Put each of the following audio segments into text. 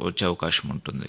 వచ్చే అవకాశం ఉంటుంది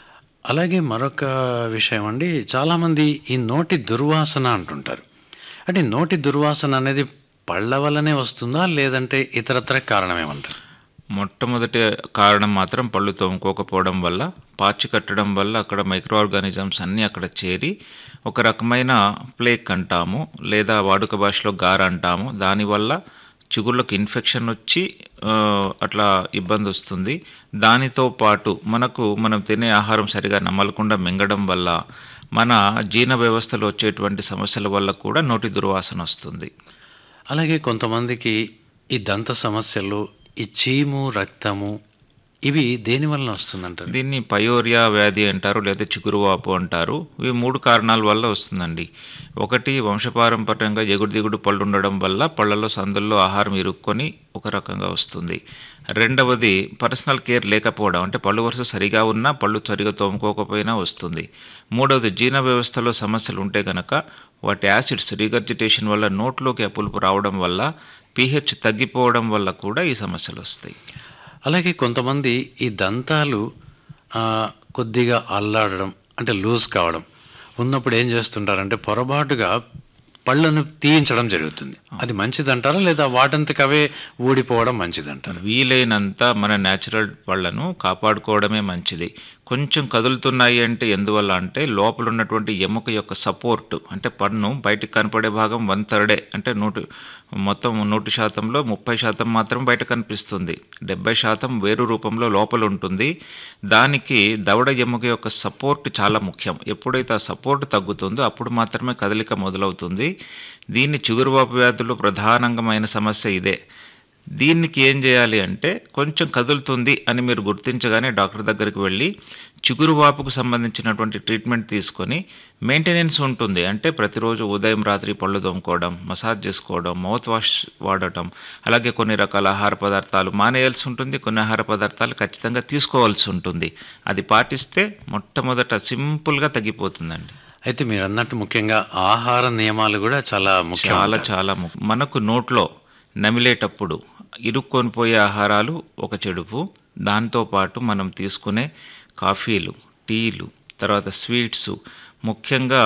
అలాగే మరొక విషయం అండి చాలామంది ఈ నోటి దుర్వాసన అంటుంటారు అంటే నోటి దుర్వాసన అనేది పళ్ళ వల్లనే వస్తుందా లేదంటే ఇతరత్ర కారణమేమంటారు మొట్టమొదటి కారణం మాత్రం పళ్ళు తోముకోకపోవడం వల్ల పాచి కట్టడం వల్ల అక్కడ మైక్రో ఆర్గానిజమ్స్ అన్నీ అక్కడ చేరి ఒక రకమైన ప్లేక్ అంటాము లేదా వాడుక భాషలో గార అంటాము దానివల్ల చిగుళ్ళకు ఇన్ఫెక్షన్ వచ్చి ఆ, అట్లా ఇబ్బంది వస్తుంది దానితో పాటు మనకు మనం తినే ఆహారం సరిగా నమలకుండా మింగడం వల్ల మన జీర్ణ వ్యవస్థలో వచ్చేటువంటి సమస్యల వల్ల కూడా నోటి దుర్వాసన వస్తుంది అలాగే కొంతమందికి ఈ దంత సమస్యలు ఈ చీము రక్తము ఇవి దేని వలన వస్తుందంటారు దీన్ని పయోరియా వ్యాధి అంటారు లేదా చిగురువాపు అంటారు ఇవి మూడు కారణాల వల్ల వస్తుందండి ఒకటి వంశపారంపర్యంగా ఎగుడు దిగుడు పళ్ళు ఉండడం వల్ల పళ్ళలో సందుల్లో ఆహారం ఇరుక్కొని ఒక రకంగా వస్తుంది రెండవది పర్సనల్ కేర్ లేకపోవడం అంటే పళ్ళు వరుస సరిగా ఉన్నా పళ్ళు సరిగా తోముకోకపోయినా వస్తుంది మూడవది జీర్ణ వ్యవస్థలో సమస్యలు ఉంటే కనుక వాటి యాసిడ్స్ రీగర్జిటేషన్ వల్ల నోట్లోకి ఆ పులుపు రావడం వల్ల పీహెచ్ తగ్గిపోవడం వల్ల కూడా ఈ సమస్యలు వస్తాయి అలాగే కొంతమంది ఈ దంతాలు ఆ, కొద్దిగా అల్లాడడం అంటే లూజ్ కావడం ఉన్నప్పుడు ఏం చేస్తుంటారంటే పొరపాటుగా పళ్ళను తీయించడం జరుగుతుంది అది మంచిదంటారా లేదా వాటంతకు అవే ఊడిపోవడం మంచిదంటారా వీలైనంత మన న్యాచురల్ పళ్ళను కాపాడుకోవడమే మంచిది కొంచెం కదులుతున్నాయి అంటే ఎందువల్ల అంటే లోపల ఉన్నటువంటి ఎముక యొక్క సపోర్ట్ అంటే పన్ను బయటకు కనపడే భాగం వన్ థర్డే అంటే నూటి మొత్తం నూటి శాతంలో ముప్పై శాతం మాత్రం బయట కనిపిస్తుంది డెబ్బై శాతం వేరు రూపంలో లోపల ఉంటుంది దానికి దవడ ఎముక యొక్క సపోర్ట్ చాలా ముఖ్యం ఎప్పుడైతే ఆ సపోర్ట్ తగ్గుతుందో అప్పుడు మాత్రమే కదలిక మొదలవుతుంది దీన్ని చిగురువాపు వ్యాధులు ప్రధానంగమైన సమస్య ఇదే దీనికి ఏం చేయాలి అంటే కొంచెం కదులుతుంది అని మీరు గుర్తించగానే డాక్టర్ దగ్గరికి వెళ్ళి చిగురు వాపుకు సంబంధించినటువంటి ట్రీట్మెంట్ తీసుకొని మెయింటెనెన్స్ ఉంటుంది అంటే ప్రతిరోజు ఉదయం రాత్రి పళ్ళు తోముకోవడం మసాజ్ చేసుకోవడం మౌత్ వాష్ వాడటం అలాగే కొన్ని రకాల ఆహార పదార్థాలు మానేయాల్సి ఉంటుంది కొన్ని ఆహార పదార్థాలు ఖచ్చితంగా తీసుకోవాల్సి ఉంటుంది అది పాటిస్తే మొట్టమొదట సింపుల్గా తగ్గిపోతుందండి అయితే మీరు అన్నట్టు ముఖ్యంగా ఆహార నియమాలు కూడా చాలా ముఖ్యం చాలా చాలా ము- మనకు నోట్లో నమిలేటప్పుడు ఇరుక్కొని పోయే ఆహారాలు ఒక చెడుపు దాంతోపాటు మనం తీసుకునే కాఫీలు టీలు తర్వాత స్వీట్స్ ముఖ్యంగా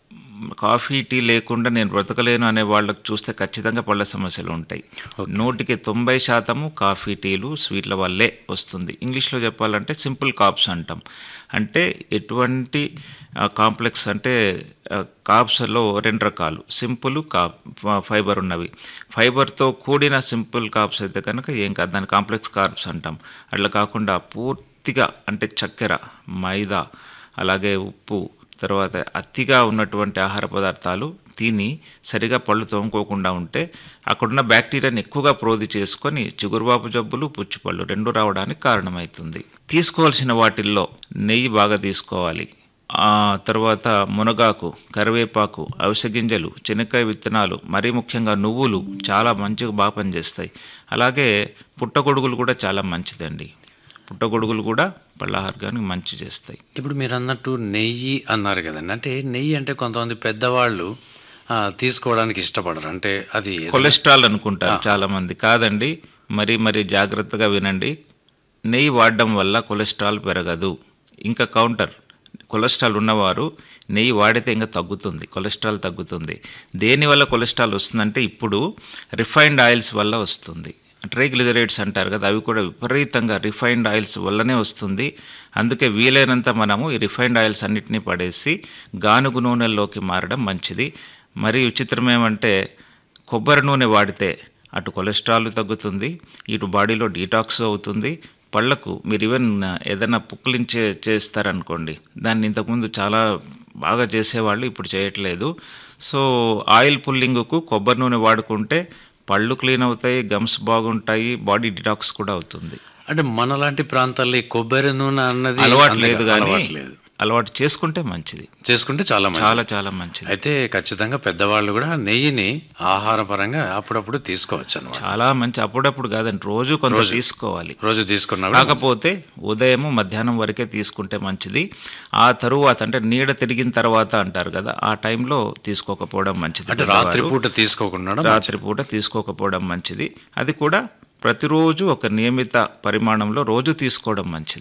కాఫీ టీ లేకుండా నేను బ్రతకలేను అనే వాళ్ళకు చూస్తే ఖచ్చితంగా పళ్ళ సమస్యలు ఉంటాయి నూటికి తొంభై శాతము కాఫీ టీలు స్వీట్ల వల్లే వస్తుంది ఇంగ్లీష్లో చెప్పాలంటే సింపుల్ కాప్స్ అంటాం అంటే ఎటువంటి కాంప్లెక్స్ అంటే ఆ, కాప్స్లో రెండు రకాలు సింపుల్ కాప్ ఫైబర్ ఉన్నవి ఫైబర్తో కూడిన సింపుల్ కాప్స్ అయితే కనుక ఏం కాదు దాన్ని కాంప్లెక్స్ కార్బ్స్ అంటాం అట్లా కాకుండా పూర్తిగా అంటే చక్కెర మైదా అలాగే ఉప్పు తర్వాత అతిగా ఉన్నటువంటి ఆహార పదార్థాలు తిని సరిగా పళ్ళు తోముకోకుండా ఉంటే అక్కడున్న బ్యాక్టీరియాని ఎక్కువగా ప్రోధి చేసుకొని చిగురువాపు జబ్బులు పుచ్చిపళ్ళు రెండు రావడానికి కారణమవుతుంది తీసుకోవాల్సిన వాటిల్లో నెయ్యి బాగా తీసుకోవాలి ఆ తర్వాత మునగాకు కరివేపాకు అవిసె గింజలు చెనక్కాయ విత్తనాలు మరీ ముఖ్యంగా నువ్వులు చాలా మంచిగా బాగా పనిచేస్తాయి అలాగే పుట్టగొడుగులు కూడా చాలా మంచిదండి పుట్టగొడుగులు కూడా పళ్ళాహార్గానికి మంచి చేస్తాయి ఇప్పుడు మీరు అన్నట్టు నెయ్యి అన్నారు కదండి అంటే నెయ్యి అంటే కొంతమంది పెద్దవాళ్ళు ఆ, తీసుకోవడానికి ఇష్టపడరు అంటే అది ఏదో- కొలెస్ట్రాల్ అనుకుంటారు చాలా మంది కాదండి మరి మరి జాగ్రత్తగా వినండి నెయ్యి వాడడం వల్ల కొలెస్ట్రాల్ పెరగదు ఇంకా కౌంటర్ కొలెస్ట్రాల్ ఉన్నవారు నెయ్యి వాడితే ఇంకా తగ్గుతుంది కొలెస్ట్రాల్ తగ్గుతుంది దేనివల్ల కొలెస్ట్రాల్ వస్తుందంటే ఇప్పుడు రిఫైన్డ్ ఆయిల్స్ వల్ల వస్తుంది ట్రైగ్లిజరేట్స్ అంటారు కదా అవి కూడా విపరీతంగా రిఫైన్డ్ ఆయిల్స్ వల్లనే వస్తుంది అందుకే వీలైనంత మనము ఈ రిఫైన్డ్ ఆయిల్స్ అన్నిటినీ పడేసి గానుగు నూనెల్లోకి మారడం మంచిది మరి విచిత్రం ఏమంటే కొబ్బరి నూనె వాడితే అటు కొలెస్ట్రాల్ తగ్గుతుంది ఇటు బాడీలో డీటాక్స్ అవుతుంది పళ్ళకు మీరు ఈవెన్ ఏదైనా పుక్లించే చేస్తారనుకోండి దాన్ని ఇంతకుముందు చాలా బాగా చేసేవాళ్ళు ఇప్పుడు చేయట్లేదు సో ఆయిల్ పుల్లింగ్కు కొబ్బరి నూనె వాడుకుంటే పళ్ళు క్లీన్ అవుతాయి గమ్స్ బాగుంటాయి బాడీ డిటాక్స్ కూడా అవుతుంది అంటే మనలాంటి ప్రాంతాల్లో ఈ కొబ్బరి నూనె అన్నది అలవాటు అంతగా లేదు కానీ అలవాటు లేదు అలవాటు చేసుకుంటే మంచిది చేసుకుంటే చాలా మంచిది చాలా చాలా మంచిది అయితే ఖచ్చితంగా పెద్దవాళ్ళు కూడా నెయ్యిని ఆహార పరంగా అప్పుడప్పుడు తీసుకోవచ్చు అనమాట చాలా మంచి అప్పుడప్పుడు కాదండి రోజు కొంత తీసుకోవాలి రోజు తీసుకున్నా కూడా కాకపోతే ఉదయం మధ్యాహ్నం వరకే తీసుకుంటే మంచిది ఆ తరువాత అంటే నీడ తిరిగిన తర్వాత అంటారు కదా ఆ టైంలో తీసుకోకపోవడం మంచిది అంటే రాత్రి పూట తీసుకోకుండా రాత్రిపూట తీసుకోకపోవడం మంచిది అది కూడా ప్రతిరోజు ఒక నియమిత పరిమాణంలో రోజు తీసుకోవడం మంచిది